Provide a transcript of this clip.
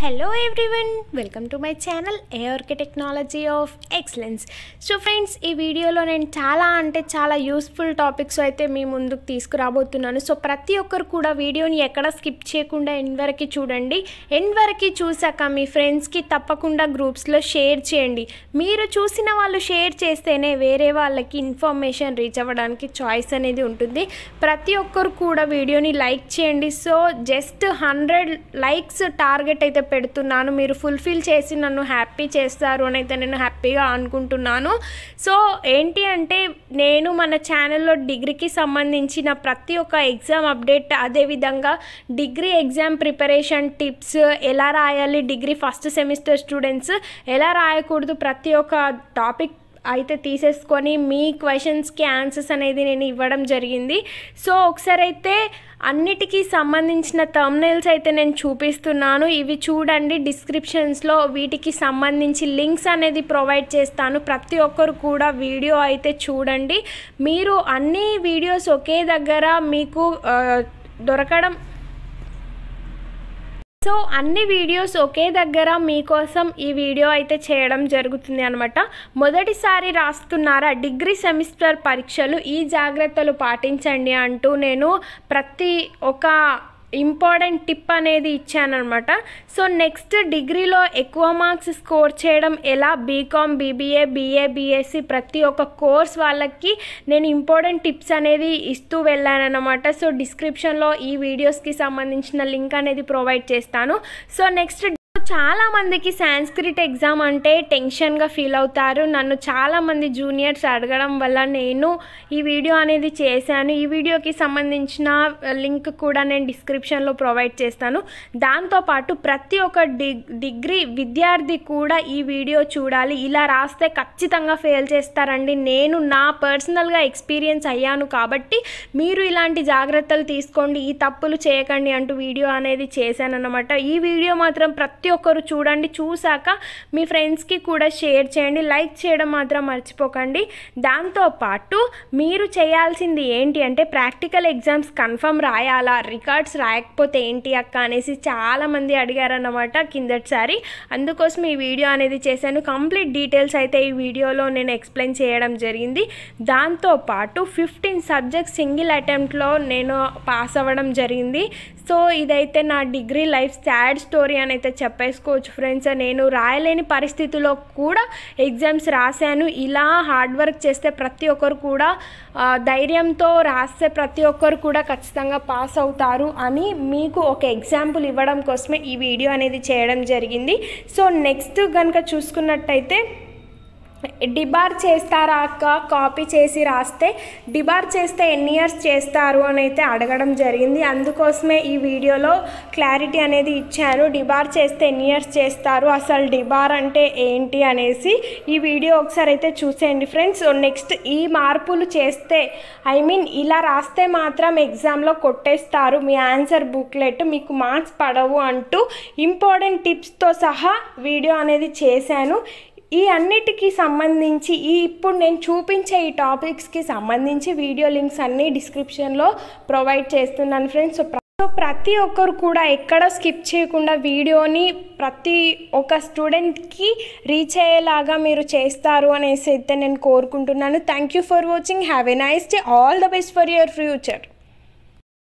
hello everyone welcome to my channel ARK technology of excellence so friends ఈ వీడియోలో నేను చాలా అంటే చాలా యూస్ఫుల్ టాపిక్స్ అయితే మీ ముందుకు తీసుకురాబోతున్నాను సో ప్రతి ఒక్కరు కూడా వీడియోని ఎక్కడ స్కిప్ చేయకుండా ఎండ్ వరకు చూడండి ఎండ్ వరకు చూసాక మీ ఫ్రెండ్స్కి తప్పకుండా గ్రూప్స్లో షేర్ చేయండి మీరు చూసిన వాళ్ళు షేర్ చేస్తేనే వేరే వాళ్ళకి ఇన్ఫర్మేషన్ రీచ్ అవ్వడానికి చాయిస్ అనేది ఉంటుంది ప్రతి ఒక్కరు కూడా వీడియోని లైక్ చేయండి so just hundred likes target అయితే పెడుతున్నాను మీరు ఫుల్ఫిల్ చేసి నన్ను హ్యాపీ చేస్తారు అని అయితే నేను హ్యాపీగా అనుకుంటున్నాను సో ఏంటి అంటే నేను మన ఛానల్లో డిగ్రీకి సంబంధించిన ప్రతి ఒక్క ఎగ్జామ్ అప్డేట్ అదేవిధంగా డిగ్రీ ఎగ్జామ్ ప్రిపరేషన్ టిప్స్ ఎలా రాయాలి డిగ్రీ ఫస్ట్ సెమిస్టర్ స్టూడెంట్స్ ఎలా రాయకూడదు ప్రతి ఒక్క టాపిక్ అయితే తీసేసుకొని మీ క్వశ్చన్స్కి ఆన్సర్స్ అనేది నేను ఇవ్వడం జరిగింది సో ఒకసారి అయితే అన్నిటికీ సంబంధించిన థంబ్నైల్స్ అయితే నేను చూపిస్తున్నాను ఇవి చూడండి డిస్క్రిప్షన్స్లో వీటికి సంబంధించి లింక్స్ అనేది ప్రొవైడ్ చేస్తాను ప్రతి ఒక్కరు కూడా వీడియో అయితే చూడండి మీరు అన్ని వీడియోస్ ఒకే దగ్గర మీకు ఆ, దొరకడం సో అన్ని వీడియోస్ ఒకే దగ్గర మీకోసం ఈ వీడియో అయితే చేయడం జరుగుతుంది అనమాట మొదటిసారి రాస్తున్నారా డిగ్రీ సెమిస్టర్ పరీక్షలు ఈ జాగ్రత్తలు పాటించండి అంటూ నేను ప్రతి ఒక ఇంపార్టెంట్ టిప్ అనేది ఇచ్చానమాట సో నెక్స్ట్ డిగ్రీలో ఎక్కువ మార్క్స్ స్కోర్ చేయడం ఎలా బీకామ్ బీబీఏ బీఏ బీఎస్సీ ప్రతి ఒక్క కోర్స్ వాళ్ళకి నేను ఇంపార్టెంట్ టిప్స్ అనేది ఇస్తూ వెళ్ళానన్నమాట సో డిస్క్రిప్షన్లో ఈ వీడియోస్కి సంబంధించిన లింక్ అనేది ప్రొవైడ్ చేస్తాను సో నెక్స్ట్ చాలా మందికి సాంస్క్రిట్ ఎగ్జామ్ అంటే టెన్షన్గా ఫీల్ అవుతారు నన్ను చాలామంది జూనియర్స్ అడగడం వల్ల నేను ఈ వీడియో అనేది చేశాను ఈ వీడియోకి సంబంధించిన లింక్ కూడా నేను డిస్క్రిప్షన్లో ప్రొవైడ్ చేస్తాను దాంతోపాటు ప్రతి ఒక్క డి డిగ్రీ విద్యార్థి కూడా ఈ వీడియో చూడాలి ఇలా రాస్తే ఖచ్చితంగా ఫెయిల్ చేస్తారండి నేను నా పర్సనల్గా ఎక్స్పీరియన్స్ అయ్యాను కాబట్టి మీరు ఇలాంటి జాగ్రత్తలు తీసుకోండి ఈ తప్పులు చేయకండి అంటూ వీడియో అనేది చేశానన్నమాట ఈ వీడియో మాత్రం ప్రతి ఒక్కరు చూడండి చూసాక మీ ఫ్రెండ్స్కి కూడా షేర్ చేయండి లైక్ చేయడం మాత్రం మర్చిపోకండి దాంతోపాటు మీరు చేయాల్సింది ఏంటి అంటే ప్రాక్టికల్ ఎగ్జామ్స్ కన్ఫర్మ్ రాయాలా రికార్డ్స్ రాయకపోతే ఏంటి అక్క అనేసి చాలామంది అడిగారన్నమాట కిందటిసారి అందుకోసం ఈ వీడియో అనేది చేశాను కంప్లీట్ డీటెయిల్స్ అయితే ఈ వీడియోలో నేను ఎక్స్ప్లెయిన్ చేయడం జరిగింది దాంతోపాటు ఫిఫ్టీన్ సబ్జెక్ట్స్ సింగిల్ అటెంప్ట్లో నేను పాస్ అవ్వడం జరిగింది సో ఇదైతే నా డిగ్రీ లైఫ్ సాడ్ స్టోరీ అని అయితే చెప్పేసుకోవచ్చు ఫ్రెండ్స్ నేను రాయలేని పరిస్థితిలో కూడా ఎగ్జామ్స్ రాశాను ఇలా హార్డ్ వర్క్ చేస్తే ప్రతి ఒక్కరు కూడా ఆ, ధైర్యంతో రాస్తే ప్రతి ఒక్కరు కూడా ఖచ్చితంగా పాస్ అవుతారు అని మీకు ఒక ఎగ్జాంపుల్ ఇవ్వడం కోసమే ఈ వీడియో అనేది చేయడం జరిగింది సో నెక్స్ట్ కనుక చూసుకున్నట్టయితే డిబార్ చేస్తారా అక్క కాపీ చేసి రాస్తే డిబార్ చేస్తే ఎన్ని ఇయర్స్ చేస్తారు అని అయితే అడగడం జరిగింది అందుకోసమే ఈ వీడియోలో క్లారిటీ అనేది ఇచ్చాను డిబార్ చేస్తే ఎన్ని ఇయర్స్ చేస్తారు అసలు డిబార్ అంటే ఏంటి అనేసి ఈ వీడియో ఒకసారి అయితే చూసేయండి ఫ్రెండ్స్ నెక్స్ట్ ఈ మార్పులు చేస్తే ఐ మీన్ ఇలా రాస్తే మాత్రం ఎగ్జామ్లో కొట్టేస్తారు మీ ఆన్సర్ బుక్లెట్ మీకు మార్క్స్ పడవు అంటూ ఇంపార్టెంట్ టిప్స్తో సహా వీడియో అనేది చేశాను ఈ అన్నిటికీ సంబంధించి ఈ ఇప్పుడు నేను చూపించే ఈ టాపిక్స్కి సంబంధించి వీడియో లింక్స్ అన్నీ డిస్క్రిప్షన్లో ప్రొవైడ్ చేస్తున్నాను ఫ్రెండ్స్ సో ప్ర- సో ప్రతి ఒక్కరు కూడా ఎక్కడ స్కిప్ చేయకుండా వీడియోని ప్రతి ఒక్క స్టూడెంట్కి రీచ్ అయ్యేలాగా మీరు చేస్తారు అనేసి అయితే నేను కోరుకుంటున్నాను thank you for watching have a nice day all the best for your future